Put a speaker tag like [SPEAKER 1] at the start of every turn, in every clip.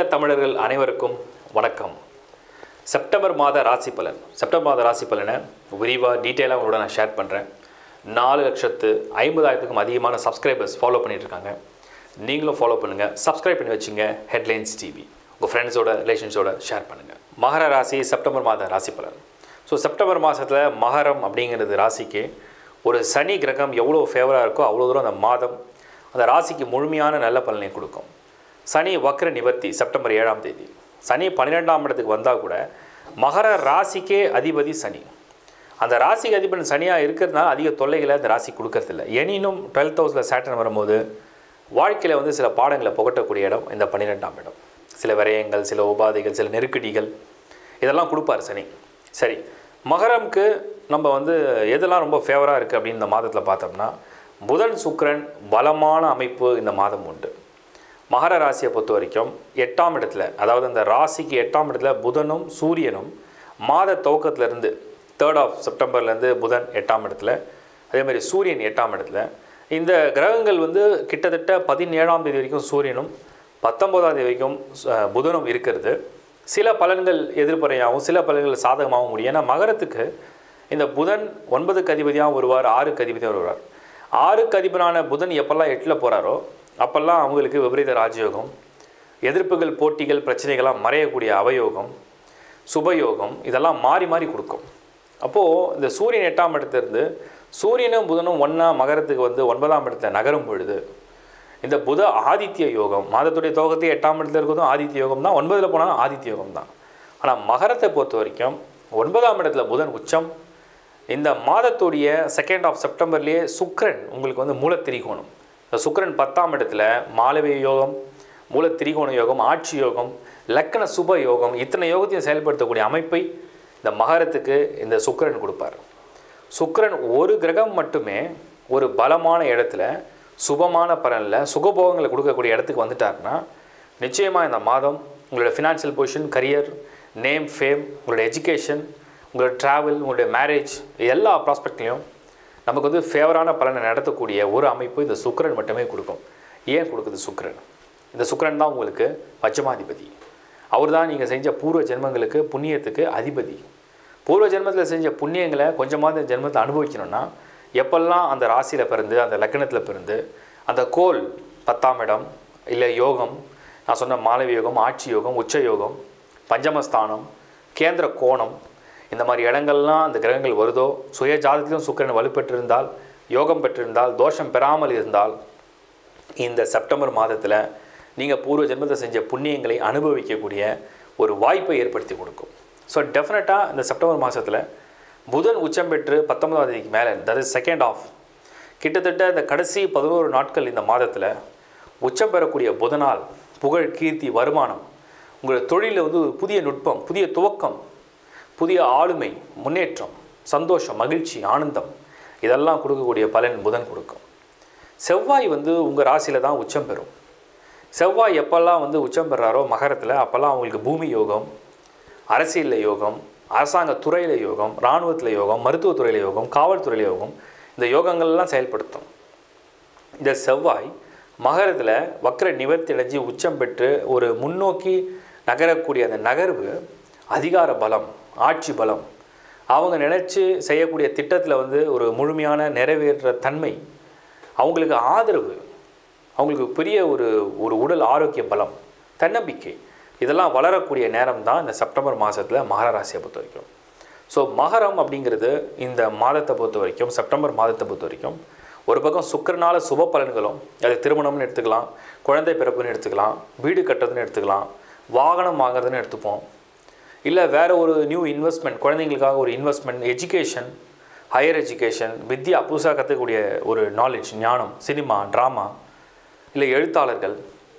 [SPEAKER 1] தமிழர்கள் அனைவருக்கும் வணக்கம் செப்டம்பர் மாத ராசி பலன் செப்டம்பர் மாத ராசி பலனை விரிவாக டீட்டெயிலாக உங்களோட நான் ஷேர் பண்ணுறேன் நாலு லட்சத்து ஐம்பதாயிரத்துக்கும் அதிகமான சப்ஸ்கிரைபர்ஸ் ஃபாலோ பண்ணிட்டு இருக்காங்க நீங்களும் ஃபாலோ பண்ணுங்கள் சப்ஸ்கிரைப் பண்ணி வச்சுங்க ஹெட்லைன்ஸ் டிவி உங்கள் ஃப்ரெண்ட்ஸோட ரிலேஷன்ஸோட ஷேர் பண்ணுங்கள் மகர ராசி செப்டம்பர் மாத ராசி பலன் ஸோ செப்டம்பர் மாதத்தில் மகரம் அப்படிங்கிறது ராசிக்கு ஒரு சனி கிரகம் எவ்வளோ ஃபேவராக இருக்கோ அவ்வளோ தூரம் அந்த மாதம் அந்த ராசிக்கு முழுமையான நல்ல பலனை கொடுக்கும் சனி வக்ர நிவர்த்தி செப்டம்பர் ஏழாம் தேதி சனி பன்னிரெண்டாம் இடத்துக்கு வந்தால் கூட மகர ராசிக்கே அதிபதி சனி அந்த ராசிக்கு அதிபதி சனியாக இருக்கிறதுனால அதிக தொல்லைகளை அந்த ராசி கொடுக்கறதில்ல எனினும் டுவெல்த் ஹவுஸில் சேட்டன் வரும்போது வாழ்க்கையில் வந்து சில பாடங்களை புகட்டக்கூடிய இடம் இந்த பன்னிரெண்டாம் இடம் சில விரயங்கள் சில உபாதைகள் சில நெருக்கடிகள் இதெல்லாம் கொடுப்பார் சனி சரி மகரம்க்கு நம்ம வந்து எதெல்லாம் ரொம்ப ஃபேவராக இருக்குது அப்படின்னு இந்த மாதத்தில் பார்த்தோம்னா புதன் சுக்கிரன் பலமான அமைப்பு இந்த மாதம் உண்டு மகர ராசியை பொறுத்த வரைக்கும் எட்டாம் இடத்துல அதாவது அந்த ராசிக்கு எட்டாம் இடத்துல புதனும் சூரியனும் மாத துவக்கத்திலேருந்து தேர்ட் ஆஃப் செப்டம்பர்லேருந்து புதன் எட்டாம் இடத்துல அதே மாதிரி சூரியன் எட்டாம் இடத்துல இந்த கிரகங்கள் வந்து கிட்டத்தட்ட பதினேழாம் தேதி வரைக்கும் சூரியனும் பத்தொம்போதாம் தேதி வரைக்கும் அஹ், புதனும் இருக்கிறது சில பலன்கள் எதிர்மறையாகவும் சில பலன்கள் சாதகமாகவும் முடியும் ஏன்னா மகரத்துக்கு இந்த புதன் ஒன்பதுக்கு அதிபதியாகவும் வருவார் ஆறுக்கு அதிபதியாக வருவார் ஆறுக்கு அதிபரான புதன் எப்பெல்லாம் எட்டில் போகிறாரோ அப்பெல்லாம் அவங்களுக்கு விபரீத ராஜயோகம் எதிர்ப்புகள் போட்டிகள் பிரச்சனைகள்லாம் மறையக்கூடிய அவயோகம் சுபயோகம் இதெல்லாம் மாறி மாறி கொடுக்கும் அப்போது இந்த சூரியன் எட்டாம் இடத்துலேருந்து சூரியனும் புதனும் ஒன்றா மகரத்துக்கு வந்து ஒன்பதாம் இடத்துல நகரும் பொழுது இந்த புத ஆதித்ய யோகம் மாதத்துடைய தோகத்தை எட்டாம் இடத்துல இருக்கிறதும் ஆதித்ய யோகம் தான் ஒன்பதில் போனாலும் ஆதித்ய யோகம் தான் ஆனால் மகரத்தை பொறுத்த வரைக்கும் ஒன்பதாம் இடத்துல புதன் உச்சம் இந்த மாதத்துடைய செகண்ட் ஆஃப் செப்டம்பர்லேயே சுக்கிரன் உங்களுக்கு வந்து மூலத்திரிகோணம் இந்த சுக்கிரன் பத்தாம் இடத்துல மாலவிய யோகம் மூலத்திரிகோண யோகம் ஆட்சி யோகம் லக்கண சுப யோகம் இத்தனை யோகத்தையும் செயல்படுத்தக்கூடிய அமைப்பை இந்த மகரத்துக்கு இந்த சுக்கிரன் கொடுப்பார் சுக்கிரன் ஒரு கிரகம் மட்டுமே ஒரு பலமான இடத்துல சுபமான பலனில் சுகபோகங்களை கொடுக்கக்கூடிய இடத்துக்கு வந்துட்டாருன்னா நிச்சயமாக இந்த மாதம் உங்களோட financial position career name fame உங்களோட எஜுகேஷன் உங்களோட ட்ராவல் உங்களுடைய மேரேஜ் எல்லா ப்ராஸ்பெக்ட்லையும் நமக்கு வந்து ஃபேவரான பலனை நடத்தக்கூடிய ஒரு அமைப்பு இந்த சுக்கிரன் மட்டுமே கொடுக்கும் ஏன் கொடுக்குது சுக்கிரன் இந்த சுக்கிரன் தான் உங்களுக்கு பச்சமாதிபதி அவர் தான் நீங்கள் செஞ்ச பூர்வ ஜென்மங்களுக்கு புண்ணியத்துக்கு அதிபதி பூர்வ ஜென்மத்தில் செஞ்ச புண்ணியங்களை கொஞ்சமாவது இந்த ஜென்மத்தை அனுபவிக்கணும்னா எப்பெல்லாம் அந்த ராசியில் பிறந்து அந்த லக்னத்தில் பிறந்து அந்த கோல் பத்தாம் இடம் இல்லை யோகம் நான் சொன்ன மாலவி யோகம் ஆட்சி யோகம் உச்ச யோகம் பஞ்சமஸ்தானம் கேந்திர கோணம் இந்த மாதிரி இடங்கள்லாம் அந்த கிரகங்கள் வருதோ சுய ஜாதத்திலும் சுக்கிரன் வலுப்பெற்றிருந்தால் யோகம் பெற்றிருந்தால் தோஷம் பெறாமல் இருந்தால் இந்த செப்டம்பர் மாதத்தில் நீங்கள் பூர்வ ஜென்மத்தை செஞ்ச புண்ணியங்களை அனுபவிக்கக்கூடிய ஒரு வாய்ப்பை ஏற்படுத்தி கொடுக்கும் ஸோ டெஃபினட்டாக இந்த செப்டம்பர் மாதத்தில் புதன் உச்சம் பெற்று பத்தொன்பதாம் தேதிக்கு மேலே தட் இஸ் செகண்ட் ஆஃப் கிட்டத்தட்ட இந்த கடைசி பதினோரு நாட்கள் இந்த மாதத்தில் உச்சம் பெறக்கூடிய புதனால் புகழ் கீர்த்தி வருமானம் உங்களோட தொழிலில் வந்து ஒரு புதிய நுட்பம் புதிய துவக்கம் புதிய ஆளுமை முன்னேற்றம் சந்தோஷம் மகிழ்ச்சி ஆனந்தம் இதெல்லாம் கொடுக்கக்கூடிய பலன் புதன் கொடுக்கும் செவ்வாய் வந்து உங்கள் ராசியில் தான் உச்சம் பெறும் செவ்வாய் எப்போல்லாம் வந்து உச்சம் பெறாரோ மகரத்தில் அப்போல்லாம் அவங்களுக்கு பூமி யோகம் அரசியலில் யோகம் அரசாங்க துறையில் யோகம் இராணுவத்தில் யோகம் மருத்துவத்துறையில் யோகம் காவல்துறையில் யோகம் இந்த யோகங்கள்லாம் செயல்படுத்தும் இந்த செவ்வாய் மகரத்தில் வக்ர நிவர்த்தி அடைஞ்சு உச்சம் பெற்று ஒரு முன்னோக்கி நகரக்கூடிய அந்த நகர்வு அதிகார பலம் ஆட்சி பலம் அவங்க நினச்சி செய்யக்கூடிய திட்டத்தில் வந்து ஒரு முழுமையான நிறைவேற்ற தன்மை அவங்களுக்கு ஆதரவு அவங்களுக்கு பெரிய ஒரு ஒரு உடல் ஆரோக்கிய பலம் தன்னம்பிக்கை இதெல்லாம் வளரக்கூடிய நேரம் தான் இந்த செப்டம்பர் மாதத்தில் மகர ராசியை பொறுத்த வரைக்கும் ஸோ மகரம் அப்படிங்கிறது இந்த மாதத்தை பொறுத்த வரைக்கும் செப்டம்பர் மாதத்தை பொறுத்த வரைக்கும் ஒரு பக்கம் சுக்கரனால சுப பலன்களும் அது திருமணம்னு எடுத்துக்கலாம் குழந்தை பிறப்புன்னு எடுத்துக்கலாம் வீடு கட்டுறதுன்னு எடுத்துக்கலாம் வாகனம் வாங்குறதுன்னு எடுத்துப்போம் இல்லை வேறு ஒரு நியூ இன்வெஸ்ட்மெண்ட் குழந்தைங்களுக்காக ஒரு இன்வெஸ்ட்மெண்ட் எஜுகேஷன் ஹையர் எஜுகேஷன் வித்யா புதுசாக கற்றுக்கக்கூடிய ஒரு நாலேஜ் ஞானம் சினிமா ட்ராமா இல்லை எழுத்தாளர்கள்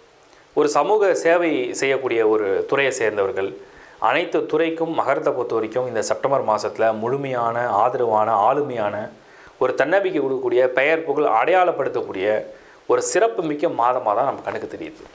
[SPEAKER 1] ஒரு சமூக சேவை செய்யக்கூடிய ஒரு துறையை சேர்ந்தவர்கள் அனைத்து துறைக்கும் மகரத்தை பொறுத்த வரைக்கும் இந்த செப்டம்பர் மாதத்தில் முழுமையான ஆதரவான ஆளுமையான ஒரு தன்னம்பிக்கை கொடுக்கக்கூடிய பெயர் புகழ் அடையாளப்படுத்தக்கூடிய ஒரு சிறப்பு மிக்க மாதமாக தான் நம்ம கண்ணுக்கு தெரியுது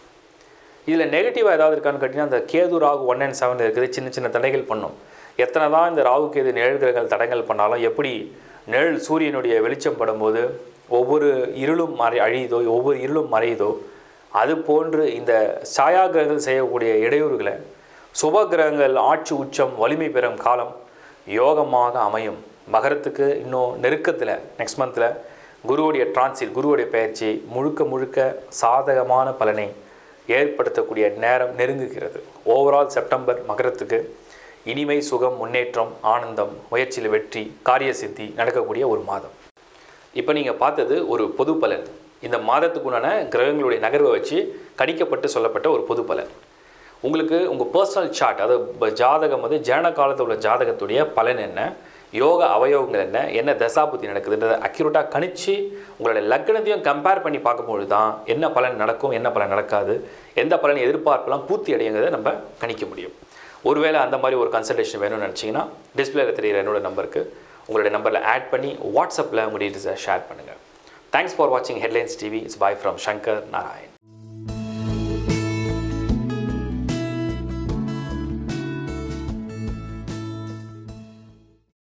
[SPEAKER 1] இதில் நெகட்டிவாக ஏதாவது இருக்கான்னு கேட்டிங்கன்னா அந்த Ketu Rahu one and seven இருக்குது சின்ன சின்ன தடைகள் பண்ணும் எத்தனை தான் இந்த ராகு கேது நிழல் கிரகங்கள் தடங்கள் பண்ணாலும் எப்படி நிழல் சூரியனுடைய வெளிச்சம் படும்போது ஒவ்வொரு இருளும் மறை அழியுதோ ஒவ்வொரு இருளும் மறையுதோ அது போன்று இந்த சாயா கிரகங்கள் செய்யக்கூடிய இடையூறுகளை சுப கிரகங்கள் ஆட்சி உச்சம் வலிமை பெறும் காலம் யோகமாக அமையும் மகரத்துக்கு இன்னும் நெருக்கத்தில் நெக்ஸ்ட் மந்தில் குருவுடைய டிரான்சிட் குருவுடைய பயிற்சி முழுக்க முழுக்க சாதகமான பலனை ஏற்படுத்தக்கூடிய நேரம் நெருங்குகிறது ஓவரால் செப்டம்பர் மகரத்துக்கு இனிமை சுகம் முன்னேற்றம் ஆனந்தம் முயற்சியில் வெற்றி காரிய சித்தி நடக்கக்கூடிய ஒரு மாதம் இப்போ நீங்கள் பார்த்தது ஒரு பொது பலன் இந்த மாதத்துக்குண்டான கிரகங்களுடைய நகர்வை வச்சு கணிக்கப்பட்டு சொல்லப்பட்ட ஒரு பொது பலன் உங்களுக்கு உங்கள் பர்சனல் சார்ட் அதாவது ப- ஜாதகம் வந்து ஜனன காலத்தில் உள்ள ஜாதகத்துடைய பலன் என்ன யோக அவயோகங்கள் என்ன என்ன தசாபுத்தி நடக்குதுன்றதை அக்யூரேட்டாக கணிச்சு உங்களுடைய லக்னத்தையும் கம்பேர் பண்ணி பார்க்கும்பொழுது தான் என்ன பலன் நடக்கும் என்ன பலன் நடக்காது எந்த பலன் எதிர்பார்ப்பெல்லாம் பூர்த்தி அடையுங்கிறத நம்ம கணிக்க முடியும் ஒருவேளை அந்த மாதிரி ஒரு கன்சல்டேஷன் வேணும்னு நினச்சிங்கன்னா டிஸ்பிளேல தெரியுற என்னோட நம்பருக்கு உங்களுடைய நம்பரில் ஆட் பண்ணி வாட்ஸ்அப்பில் உங்கள் டீட்டெயில்ஸை ஷேர் பண்ணுங்கள் தேங்க்ஸ் ஃபார் வாட்சிங் headlines TV it's bye from Shankar Narayan